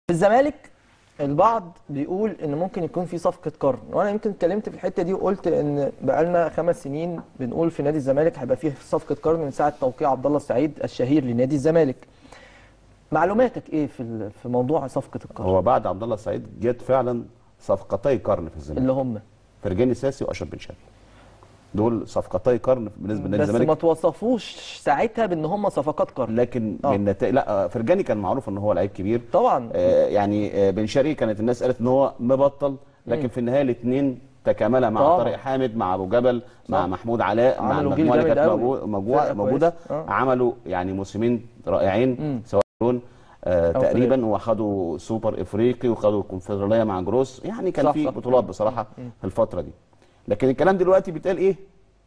في الزمالك البعض بيقول ان ممكن يكون في صفقه قرن وانا يمكن اتكلمت في الحته دي وقلت ان بقالنا خمس سنين بنقول في نادي الزمالك هيبقى فيه صفقه قرن من ساعه توقيع عبد الله السعيد الشهير لنادي الزمالك معلوماتك ايه في ال- في موضوع صفقه القرن هو بعد عبد الله السعيد جت فعلا صفقتي قرن في الزمالك اللي هم فرجاني ساسي واشرف بن شرقي دول صفقتي قرن بالنسبه لنادي بس ما الزمالك توصفوش ساعتها بان هم صفقات قرن لكن آه. بالنتائج لا فرجاني كان معروف ان هو لعيب كبير طبعا آه يعني آه بن شرقي كانت الناس قالت ان هو مبطل لكن في النهايه الاثنين تكاملا مع طبعا. طارق حامد مع ابو جبل مع صح. محمود علاء مع عملوا جيل المجموعه اللي جامد كانت قوي. موجو- مجموعة- فرقة موجوده كويسة. آه. عملوا يعني موسمين رائعين سواء لون آه أو تقريبا وخدوا سوبر افريقي وخدوا الكونفدراليه مع جروس يعني كان صح، في صح. بطولات بصراحه في الفتره دي لكن الكلام دلوقتي بيتقال ايه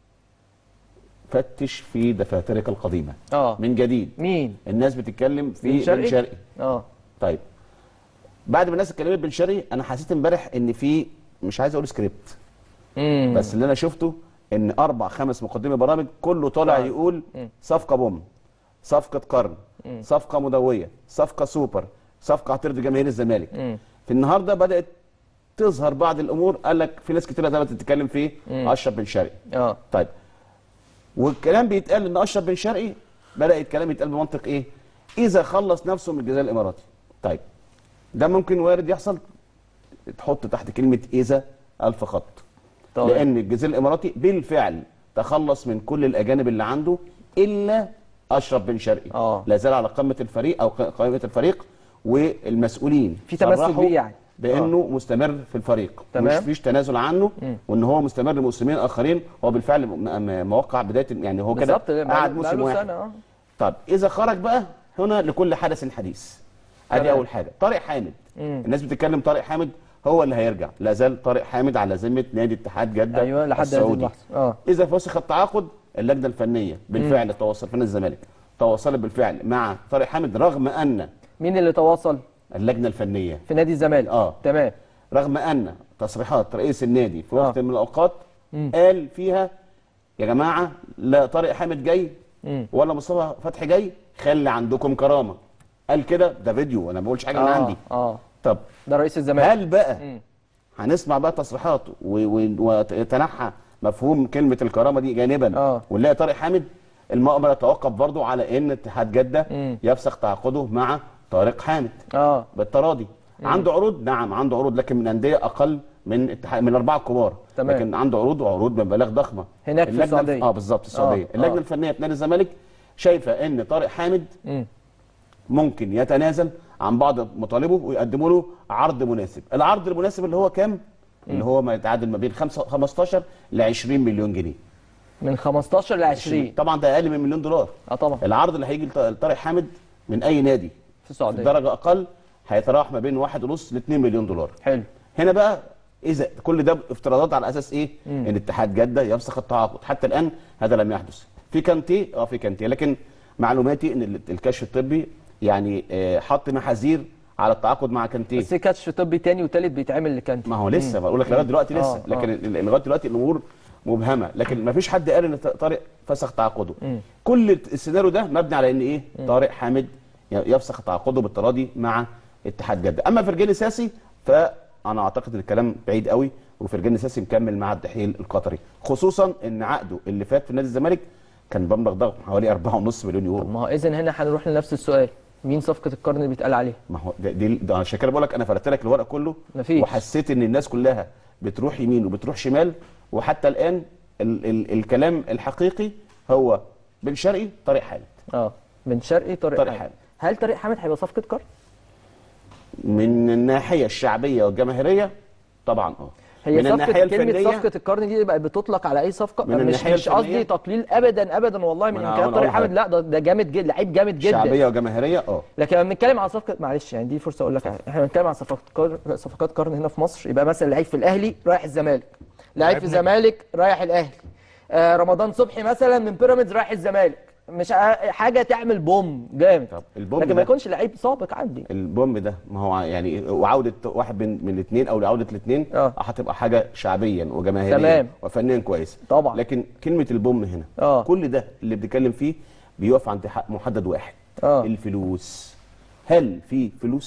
فتش في دفاترك القديمه اه من جديد مين الناس بتتكلم في بن شرقي؟ بن شرقي اه طيب بعد ما الناس اتكلمت بن شرقي انا حسيت امبارح ان في مش عايز اقول سكريبت امم بس اللي انا شفته ان اربع خمس مقدمي برامج كله طالع آه. يقول صفقه بوم صفقه قرن صفقه مدويه صفقه سوبر صفقه هترضي جماهير الزمالك في النهارده بدات تظهر بعض الامور قال لك في ناس كتير بدات تتكلم في اشرف بن شرقي اه طيب والكلام بيتقال ان اشرف بن شرقي بدا الكلام يتقال بمنطق ايه اذا خلص نفسه من الجزائر الاماراتي طيب ده ممكن وارد يحصل تحط تحت كلمه اذا الف خط طبعا. لان الجزيره الاماراتي بالفعل تخلص من كل الاجانب اللي عنده الا اشرف بن شرقي آه. لا زال على قمه الفريق او قائمه الفريق والمسؤولين في تمسك صرحوا بيه يعني. بانه مستمر في الفريق تمام. مش فيش تنازل عنه وان هو مستمر لموسمين اخرين هو بالفعل م- م- موقع بدايه يعني هو كده بالظبط قعد بقاله- موسم بقاله واحد سنه اه طب اذا خرج بقى هنا لكل حدث حديث ادي تمام. اول حاجه طارق حامد الناس بتتكلم طارق حامد هو اللي هيرجع لا زال طارق حامد على ذمه نادي اتحاد جده ايوه لحد هذه السعودي اللحظه اه اذا فسخ التعاقد اللجنه الفنيه بالفعل تواصل في نادي الزمالك تواصلت بالفعل مع طارق حامد رغم ان مين اللي تواصل اللجنه الفنيه في نادي الزمالك آه. تمام رغم ان تصريحات رئيس النادي في وقت آه. من الاوقات قال فيها يا جماعه لا طارق حامد جاي ولا مصطفى فتحي جاي خلي عندكم كرامه قال كده ده فيديو انا ما بقولش حاجه من اه عندي اه طب ده رئيس الزمالك هل بقى هنسمع بقى تصريحات و- و- ويتنحى مفهوم كلمه الكرامه دي جانبا آه. ونلاقي طارق حامد المؤامره يتوقف برضو على ان اتحاد جده يفسخ تعاقده مع طارق حامد اه بالتراضي عنده عروض نعم عنده عروض لكن من انديه اقل من اتحاد من الاربعه الكبار تمام. لكن عنده عروض وعروض بمبالغ ضخمه هناك في اللجنة- السعودية. اه بالظبط السعوديه آه، اللجنه آه. الفنيه في نادي الزمالك شايفه ان طارق حامد مم. ممكن يتنازل عن بعض مطالبه ويقدموا له عرض مناسب العرض المناسب اللي هو كام اللي هو ما يتعادل ما بين خمسة- 15 ل 20 مليون جنيه من 15 ل 20 طبعا ده اقل من مليون دولار اه طبعا العرض اللي هيجي لط- لطارق حامد من اي نادي في في السعوديه درجه اقل هيتراوح ما بين واحد ونص ل 2 مليون دولار حلو هنا بقى اذا كل ده افتراضات على اساس ايه ان اتحاد جده يفسخ التعاقد حتى الان هذا لم يحدث في كانتيه اه في كانتيه لكن معلوماتي ان ال- الكشف الطبي يعني آه، حط محاذير على التعاقد مع كانتيه بس في كاتش طبي تاني وتالت بيتعمل لكانتي ما هو لسه بقول لك لغايه دلوقتي لسه آه، لكن ال- ال- لغايه دلوقتي الامور مبهمه لكن ما فيش حد قال ان ط- طارق فسخ تعاقده كل السيناريو ده مبني على ان ايه طارق حامد ي- يفسخ تعاقده بالتراضي مع اتحاد جده اما فرجاني ساسي فانا اعتقد ان الكلام بعيد قوي وفرجاني ساسي مكمل مع الدحيل القطري خصوصا ان عقده اللي فات في نادي الزمالك كان بمبلغ ضخم حوالي 4.5 مليون يورو ما هو اذا هنا هنروح لنفس السؤال مين صفقه القرن اللي بيتقال عليها ما هو ده, دي ده عشان كده بقول لك انا فردت لك الورق كله مفيش. وحسيت ان الناس كلها بتروح يمين وبتروح شمال وحتى الان ال ال الكلام الحقيقي هو بن شرقي طارق حامد اه بن شرقي طارق, طارق حامد. حامد. هل طارق حامد هيبقى صفقه قرن من الناحيه الشعبيه والجماهيريه طبعا اه هي من صفقه الناحيه كلمه الفنيه صفقه القرن دي بقت بتطلق على اي صفقه من مش الناحية مش قصدي الفنية؟ تقليل ابدا ابدا والله من ما أنا امكانيات هقول طارق حامد حاجة. لا ده, ده جامد جدا لعيب جامد جدا شعبيه وجماهيريه اه لكن لما بنتكلم عن صفقه معلش يعني دي فرصه اقول لك حاجة. احنا بنتكلم عن صفقات قرن صفقات قرن هنا في مصر يبقى مثلا لعيب في الاهلي رايح الزمالك لعيب في الزمالك رايح الاهلي آه رمضان صبحي مثلا من بيراميدز رايح الزمالك مش ع- حاجه تعمل بوم جامد طب البوم لكن ما ده- يكونش لعيب سابق عندي البوم ده ما هو يعني وعوده واحد من من الاثنين او عوده الاثنين آه. هتبقى حاجه شعبيا وجماهيريا تمام. وفنيا كويسه طبعا. لكن كلمه البوم هنا آه. كل ده اللي بنتكلم فيه بيقف عند حق محدد واحد آه. الفلوس هل في فلوس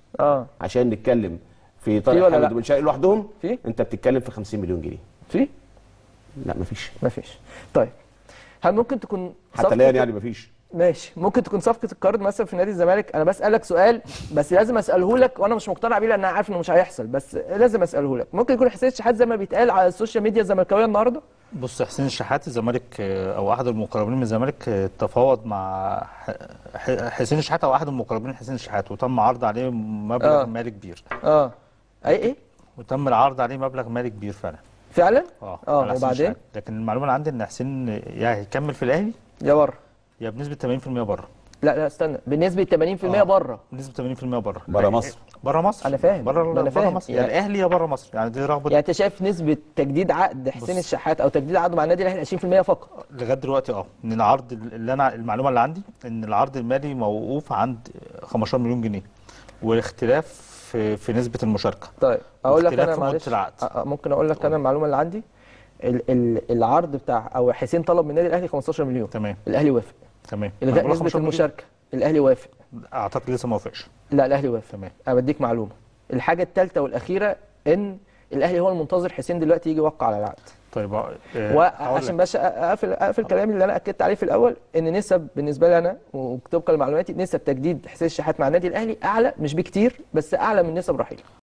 اه عشان نتكلم في في طارق ولا حامد لا؟ وبن شرقي لوحدهم في انت بتتكلم في 50 مليون جنيه في لا مفيش مفيش طيب هل ممكن تكون حتى صفقة- الان يعني مفيش ماشي ممكن تكون صفقه القرن مثلا في نادي الزمالك انا بسالك سؤال بس لازم اساله لك وانا مش مقتنع بيه لان انا عارف انه مش هيحصل بس لازم اساله لك ممكن يكون حسين الشحات زي ما بيتقال على السوشيال ميديا الزملكاويه النهارده بص حسين الشحات الزمالك آه، او احد المقربين من الزمالك آه، تفاوض مع ح- ح- حسين الشحات او احد المقربين من حسين الشحات وتم عرض عليه مبلغ آه. مالي كبير اه اي ايه وتم العرض عليه مبلغ مالي كبير فعلا فعلا اه آه، على حسين وبعدين؟ الشحات. لكن المعلومه اللي عندي ان حسين يا هيكمل في الاهلي يا بره يا بنسبه 80% بره لا لا استنى بنسبه 80% آه. بره بنسبه 80% بره بره مصر. بره مصر أنا فاهم. بره ما أنا بره فاهم. مصر يا يعني- الاهلي يا بره مصر يعني دي رغبه يعني انت شايف نسبه تجديد عقد حسين بص. الشحات او تجديد عقده مع النادي الاهلي 20% فقط لغايه دلوقتي اه ان العرض اللي انا المعلومه اللي عندي ان العرض المالي موقوف عند 15 مليون جنيه والاختلاف في, في نسبه المشاركه طيب اقول لك واختلاف انا في مدة معلش العقد. آه، آه، ممكن اقول لك انا المعلومه اللي عندي ال ال العرض بتاع او حسين طلب من النادي الاهلي 15 مليون تمام الاهلي وافق تمام أنا الغاء بقول لك نسبه 15 مليون. المشاركه الاهلي وافق اعتقد لسه ما وافقش لا الاهلي وافق تمام انا بديك معلومه الحاجه الثالثه والاخيره ان الاهلي هو المنتظر حسين دلوقتي يجي يوقع على العقد طيب آه، هقول وعشان لك. بس اقفل اقفل كلامي اللي انا اكدت عليه في الاول ان نسب بالنسبه لي انا وطبقا لمعلوماتي نسب تجديد حسين الشحات مع النادي الاهلي اعلى مش بكتير بس اعلى من نسب رحيل